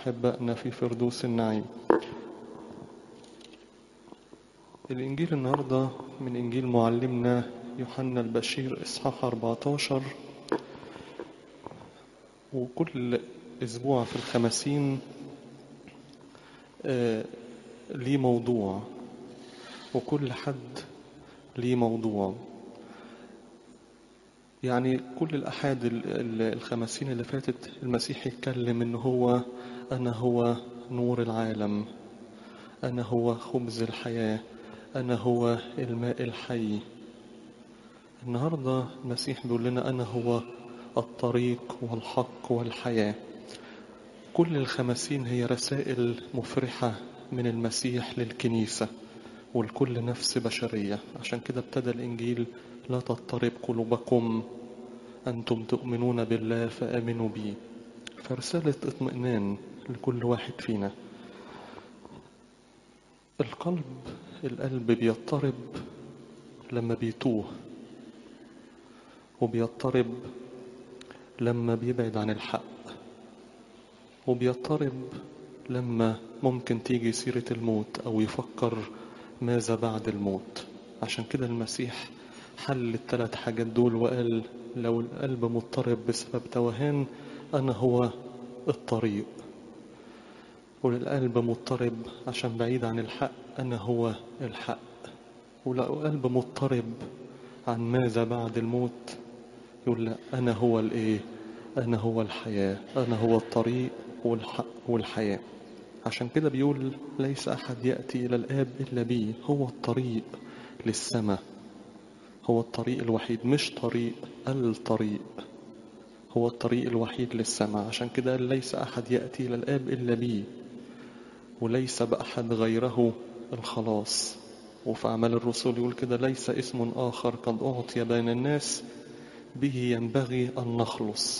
أحبائنا في فردوس النعيم الإنجيل النهاردة من إنجيل معلمنا يوحنا البشير إصحاح 14 وكل أسبوع في الخمسين آه ليه موضوع وكل حد ليه موضوع يعني كل الأحاد الخمسين اللي فاتت المسيح يتكلم إن هو أنا هو نور العالم أنا هو خبز الحياة أنا هو الماء الحي النهاردة المسيح بيقول لنا أنا هو الطريق والحق والحياة كل الخمسين هي رسائل مفرحة من المسيح للكنيسة ولكل نفس بشرية عشان كده ابتدى الإنجيل لا تضطرب قلوبكم أنتم تؤمنون بالله فآمنوا بي فرسالة اطمئنان لكل واحد فينا القلب القلب بيضطرب لما بيتوه وبيضطرب لما بيبعد عن الحق وبيضطرب لما ممكن تيجي سيرة الموت أو يفكر ماذا بعد الموت عشان كده المسيح حل الثلاث حاجات دول وقال لو القلب مضطرب بسبب توهان أنا هو الطريق وللقلب مضطرب عشان بعيد عن الحق أنا هو الحق ولو قلب مضطرب عن ماذا بعد الموت يقول لا أنا هو الإيه أنا هو الحياة أنا هو الطريق والحق والحياة عشان كده بيقول ليس أحد يأتي إلى الآب إلا بي هو الطريق للسماء هو الطريق الوحيد مش طريق الطريق هو الطريق الوحيد للسماء عشان كده قال ليس أحد يأتي إلى الآب إلا بي وليس بأحد غيره الخلاص وفي أعمال الرسل يقول كده ليس اسم آخر قد أعطي بين الناس به ينبغي أن نخلص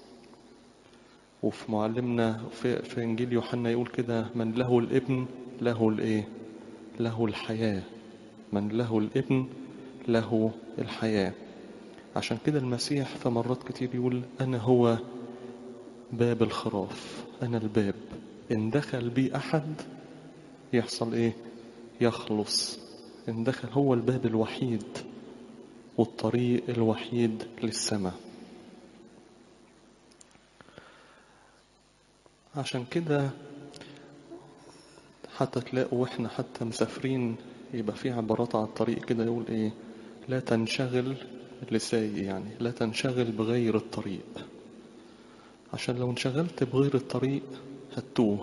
وفي معلمنا في, في إنجيل يوحنا يقول كده من له الابن له الإيه له الحياة من له الابن له الحياة عشان كده المسيح في مرات كتير يقول أنا هو باب الخراف أنا الباب إن دخل بي أحد يحصل إيه يخلص إن دخل هو الباب الوحيد والطريق الوحيد للسماء عشان كده حتى تلاقوا واحنا حتى مسافرين يبقى في عبارات على الطريق كده يقول ايه لا تنشغل لساي يعني لا تنشغل بغير الطريق عشان لو انشغلت بغير الطريق هتوه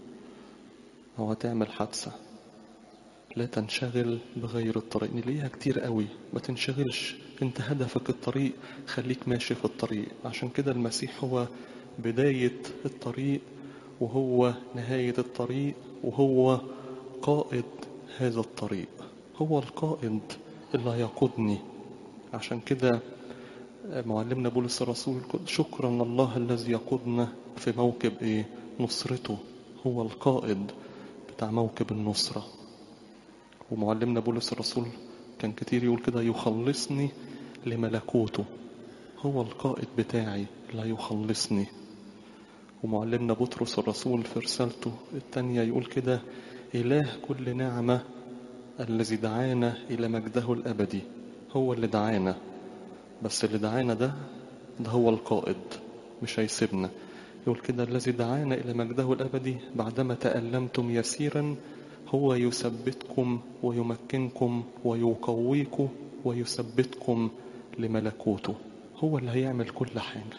او هتعمل حادثة لا تنشغل بغير الطريق نلاقيها كتير قوي ما تنشغلش انت هدفك الطريق خليك ماشي في الطريق عشان كده المسيح هو بداية الطريق وهو نهاية الطريق وهو قائد هذا الطريق هو القائد اللي هيقودني عشان كده معلمنا بولس الرسول شكرا الله الذي يقودنا في موكب ايه نصرته هو القائد بتاع موكب النصرة ومعلمنا بولس الرسول كان كتير يقول كده يخلصني لملكوته هو القائد بتاعي اللي هيخلصني ومعلمنا بطرس الرسول في رسالته الثانية يقول كده إله كل نعمة الذي دعانا إلى مجده الأبدي هو اللي دعانا بس اللي دعانا ده ده هو القائد مش هيسيبنا يقول كده الذي دعانا إلى مجده الأبدي بعدما تألمتم يسيرا هو يثبتكم ويمكنكم ويقويكم ويثبتكم لملكوته هو اللي هيعمل كل حاجة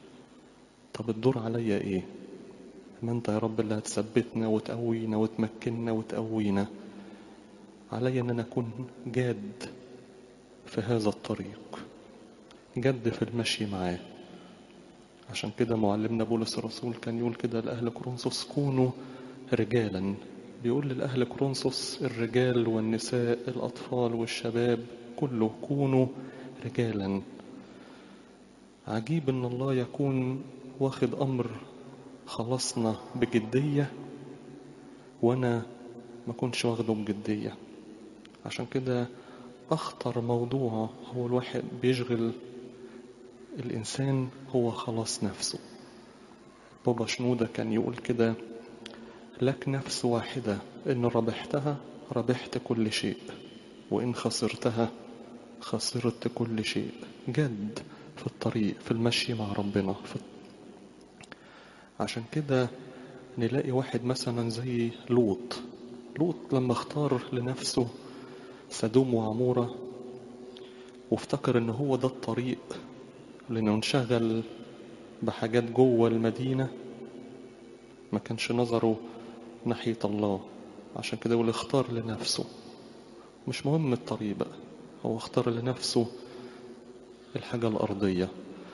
طب الدور عليا ايه ما انت يا رب اللي هتثبتنا وتقوينا وتمكننا وتقوينا علي ان انا اكون جاد في هذا الطريق جد في المشي معاه عشان كده معلمنا بولس الرسول كان يقول كده لأهل كورنثوس كونوا رجالا بيقول للأهل كورنثوس الرجال والنساء الأطفال والشباب كله كونوا رجالا عجيب ان الله يكون واخد امر خلصنا بجدية وانا ما كنتش واخده بجدية عشان كده اخطر موضوع هو الواحد بيشغل الانسان هو خلاص نفسه بابا شنودة كان يقول كده لك نفس واحدة إن ربحتها ربحت كل شيء وإن خسرتها خسرت كل شيء جد في الطريق في المشي مع ربنا في عشان كده نلاقي واحد مثلا زي لوط لوط لما اختار لنفسه سدوم وعمورة وافتكر ان هو ده الطريق لانه انشغل بحاجات جوه المدينة ما كانش نظره ناحية الله عشان كده يقول اختار لنفسه مش مهم الطريق بقى هو اختار لنفسه الحاجة الأرضية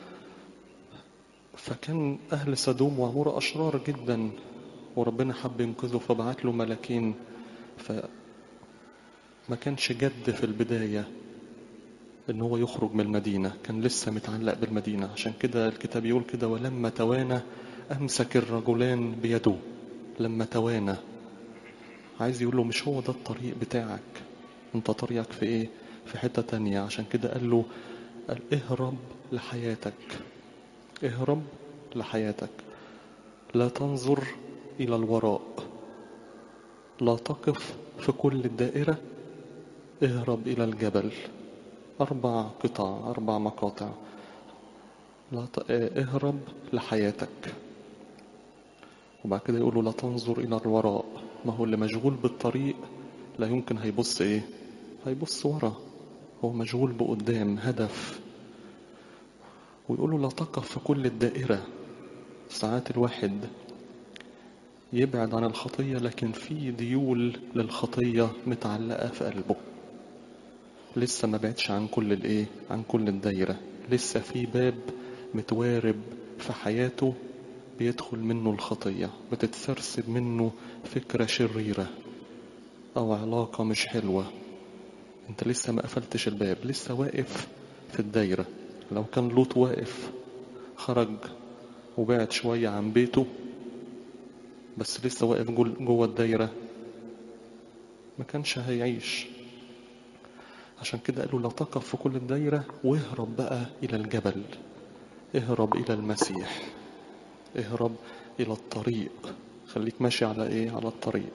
فكان أهل سدوم وعمورة أشرار جدا وربنا حب ينقذه فبعت له ملاكين فما كانش جد في البداية ان هو يخرج من المدينة كان لسه متعلق بالمدينة عشان كده الكتاب يقول كده ولما توانى أمسك الرجلان بيده لما توانى عايز يقول له مش هو ده الطريق بتاعك انت طريقك في ايه في حتة تانية عشان كده قال له قال اهرب لحياتك اهرب لحياتك لا تنظر إلى الوراء لا تقف في كل الدائرة اهرب إلى الجبل أربع قطع أربع مقاطع لا ت... اهرب لحياتك وبعد كده يقولوا لا تنظر إلى الوراء ما هو اللي مشغول بالطريق لا يمكن هيبص إيه هيبص ورا هو مشغول بقدام هدف ويقولوا لا تقف في كل الدائرة ساعات الواحد يبعد عن الخطية لكن في ديول للخطية متعلقة في قلبه لسه ما بعدش عن كل الايه عن كل الدايرة لسه في باب متوارب في حياته بيدخل منه الخطية بتتسرسب منه فكرة شريرة أو علاقة مش حلوة أنت لسه ما قفلتش الباب لسه واقف في الدايرة لو كان لوط واقف خرج وبعد شوية عن بيته بس لسه واقف جوه الدايرة ما كانش هيعيش عشان كده قالوا لا تقف في كل الدايرة واهرب بقى إلى الجبل اهرب إلى المسيح اهرب إلى الطريق خليك ماشي على إيه على الطريق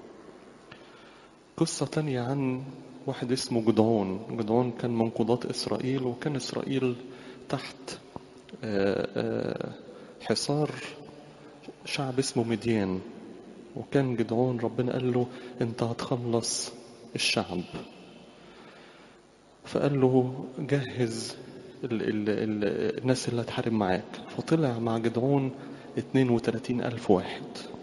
قصة تانية عن واحد اسمه جدعون جدعون كان من قضاة إسرائيل وكان إسرائيل تحت حصار شعب اسمه مديان وكان جدعون ربنا قال له انت هتخلص الشعب فقال له جهز ال ال ال الناس اللي هتحارب معاك فطلع مع جدعون 32 ألف واحد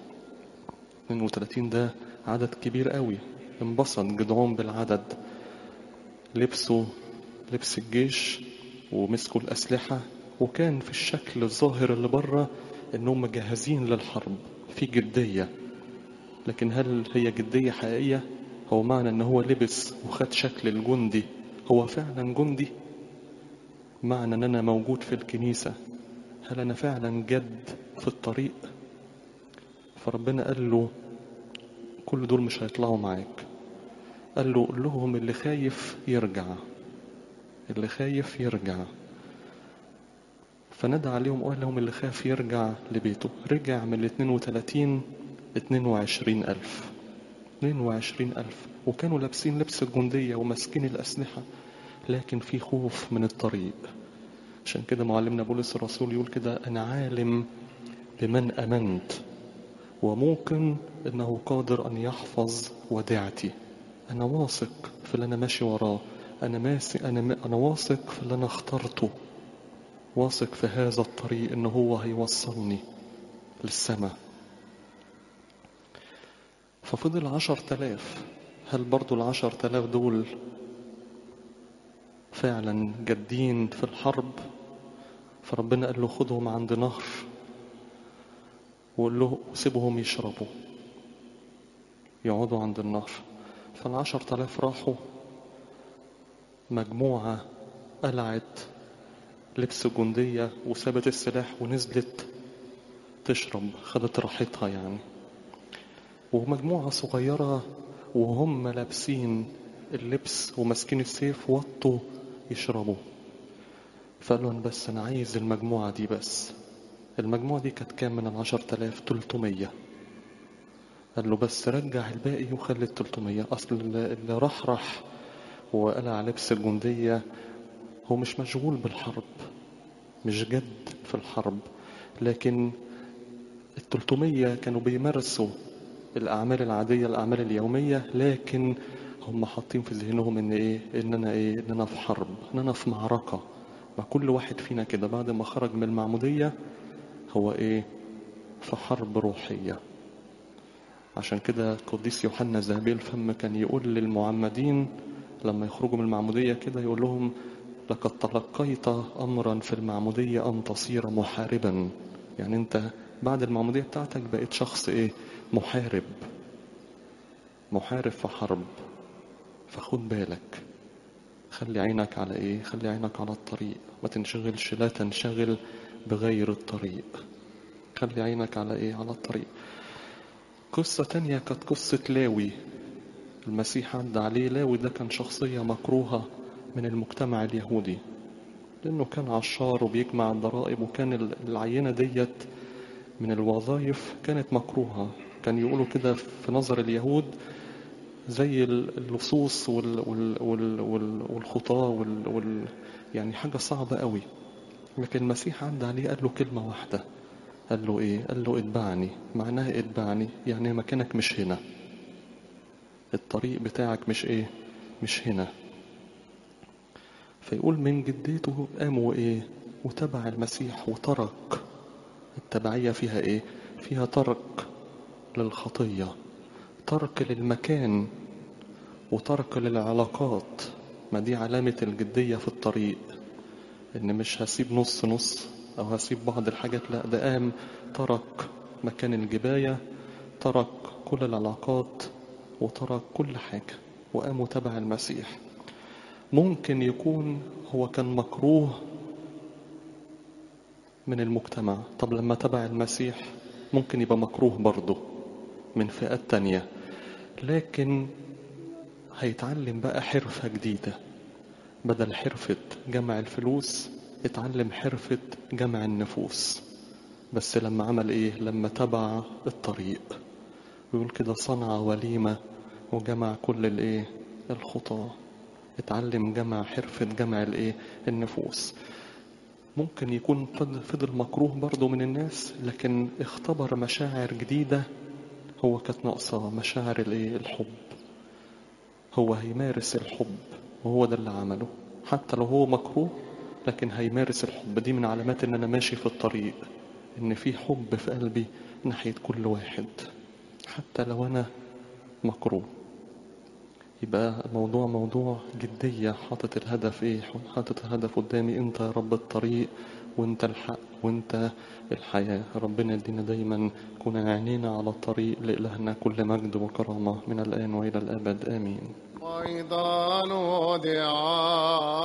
32 ده عدد كبير قوي انبسط جدعون بالعدد لبسوا لبس الجيش ومسكوا الأسلحة وكان في الشكل الظاهر اللي بره انهم مجهزين للحرب في جدية لكن هل هي جدية حقيقية هو معنى ان هو لبس وخد شكل الجندي هو فعلا جندي معنى ان انا موجود في الكنيسة هل انا فعلا جد في الطريق فربنا قال له كل دول مش هيطلعوا معاك قال له قول لهم اللي خايف يرجع اللي خايف يرجع فندى عليهم وقال لهم اللي خاف يرجع لبيته رجع من ال 32 22 ألف 22 ألف وكانوا لابسين لبس الجندية وماسكين الأسلحة لكن في خوف من الطريق عشان كده معلمنا بولس الرسول يقول كده أنا عالم بمن أمنت وموقن أنه قادر أن يحفظ وديعتي أنا واثق في اللي أنا ماشي وراه أنا ماسك أنا أنا واثق في اللي أنا اخترته واثق في هذا الطريق إن هو هيوصلني للسماء ففضل عشر تلاف هل برضو العشر تلاف دول فعلا جادين في الحرب فربنا قال له خدهم عند نهر وقال له سيبهم يشربوا يقعدوا عند النهر فالعشر تلاف راحوا مجموعة قلعت لبس جندية وسابت السلاح ونزلت تشرب خدت راحتها يعني ومجموعة صغيرة وهم لابسين اللبس وماسكين السيف وطوا يشربوا فقالوا أنا بس أنا عايز المجموعة دي بس المجموعة دي كانت كام من العشر تلاف تلتمية قال له بس رجع الباقي وخلي التلتمية أصل اللي راح راح وقلع لبس الجندية هو مش مشغول بالحرب مش جد في الحرب لكن التلتمية كانوا بيمارسوا الأعمال العادية الأعمال اليومية لكن هم حاطين في ذهنهم إن إيه إن أنا إيه إن أنا في حرب إن أنا في معركة ما كل واحد فينا كده بعد ما خرج من المعمودية هو إيه في حرب روحية عشان كده قديس يوحنا ذهبي الفم كان يقول للمعمدين لما يخرجوا من المعمودية كده يقول لهم لقد تلقيت أمرا في المعمودية أن تصير محاربا يعني أنت بعد المعمودية بتاعتك بقيت شخص إيه محارب محارب في حرب فخد بالك خلي عينك على إيه خلي عينك على الطريق ما تنشغلش لا تنشغل بغير الطريق خلي عينك على إيه على الطريق قصة تانية كانت قصة لاوي المسيح عدى عليه لاوي ده كان شخصية مكروهة من المجتمع اليهودي لأنه كان عشار وبيجمع الضرائب وكان العينة ديت من الوظائف كانت مكروهة كان يقولوا كده في نظر اليهود زي اللصوص وال وال وال وال والخطاة وال وال يعني حاجة صعبة قوي لكن المسيح عدى عليه قال له كلمة واحدة قال له ايه قال له اتبعني معناها اتبعني يعني مكانك مش هنا الطريق بتاعك مش ايه مش هنا فيقول من جدته قام وايه وتبع المسيح وترك التبعية فيها ايه فيها ترك للخطية ترك للمكان وترك للعلاقات ما دي علامة الجدية في الطريق ان مش هسيب نص نص او هسيب بعض الحاجات لا ده قام ترك مكان الجباية ترك كل العلاقات وترك كل حاجة وقام وتبع المسيح ممكن يكون هو كان مكروه من المجتمع طب لما تبع المسيح ممكن يبقى مكروه برضه من فئات تانية لكن هيتعلم بقى حرفة جديدة بدل حرفة جمع الفلوس اتعلم حرفة جمع النفوس بس لما عمل ايه لما تبع الطريق يقول كده صنع وليمة وجمع كل الايه الخطاة اتعلم جمع حرفة جمع الايه النفوس ممكن يكون فضل مكروه برضه من الناس لكن اختبر مشاعر جديدة هو كانت ناقصة مشاعر الايه الحب هو هيمارس الحب وهو ده اللي عمله حتى لو هو مكروه لكن هيمارس الحب دي من علامات ان انا ماشي في الطريق ان في حب في قلبي ناحية كل واحد حتى لو انا مكروه يبقى الموضوع موضوع جدية حاطط الهدف ايه حاطط الهدف قدامي انت يا رب الطريق وانت الحق وانت الحياة ربنا يدينا دايما كنا عينينا على الطريق لإلهنا كل مجد وكرامة من الآن وإلى الأبد آمين أيضا ودعاء